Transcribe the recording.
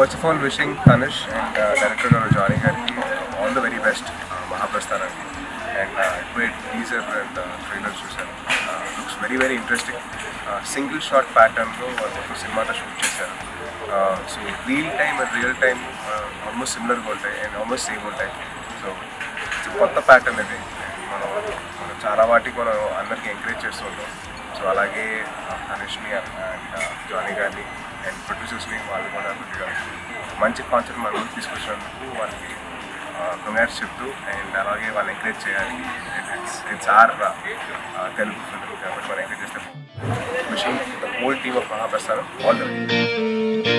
first of all wishing Tanish and director గారు Johnny గారికి all the very best మహాప్రస్థానానికి and ఇప్పుడే టీజర్ అండ్ ట్రైలర్ చూశాను looks very very interesting single shot ప్యాటర్న్లో వాళ్ళు సినిమాతో షూట్ చేశారు so real time and real time almost సిమిలర్గా ఉంటాయి అండ్ ఆల్మోస్ట్ సేమ్ ఉంటాయి సో కొత్త ప్యాటర్న్ ఇది మనం మనం చాలా వాటికి మనం అందరికీ ఎంకరేజ్ చేస్తూ ఉంటాం సో అలాగే తనిష్ని అండ్ జానీ గారిని అండ్ ప్రొడ్యూసర్స్ని వాళ్ళు కూడా కొద్దిగా మంచి కాన్సెప్ట్ మన ముందు తీసుకొచ్చినందుకు వాళ్ళకి కంగ్రాట్స్ చెప్తూ అండ్ అలాగే వాళ్ళు ఎంకరేజ్ చేయాలి it's it's our Telugu film కాబట్టి మనం ఎంకరేజ్ చేస్తే విషయం the whole team of Mahaprasthanam all the